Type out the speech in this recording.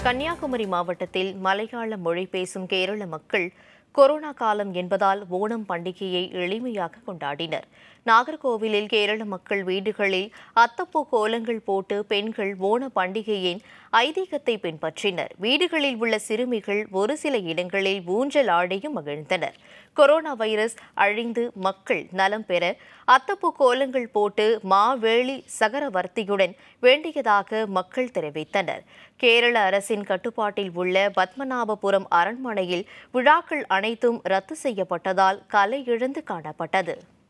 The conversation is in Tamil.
கன்னியாகுமரி மாவட்டத்தில் மலையாள மொழி பேசும் கேரள மக்கள் கொரோனா காலம் என்பதால் ஓணம் பண்டிகையை எளிமையாக கொண்டாடினர் நாகர்கோவிலில் கேரள மக்கள் வீடுகளில் அத்தப்பூ கோலங்கள் போட்டு பெண்கள் ஓண பண்டிகையின் ஐதீகத்தை பின்பற்றினர் வீடுகளில் உள்ள சிறுமிகள் ஒரு சில இடங்களில் ஊஞ்சல் ஆடியும் மகிழ்ந்தனர் கொரோனா வைரஸ் அழிந்து மக்கள் நலம் பெற அத்தப்பூ கோலங்கள் போட்டு மாவேலி சகரவர்த்தியுடன் வேண்டியதாக மக்கள் தெரிவித்தனர் கேரள அரசின் கட்டுப்பாட்டில் உள்ள பத்மநாபபுரம் அரண்மனையில் விழாக்கள் அனைத்தும் ரத்து செய்யப்பட்டதால் கலை இழந்து காணப்பட்டது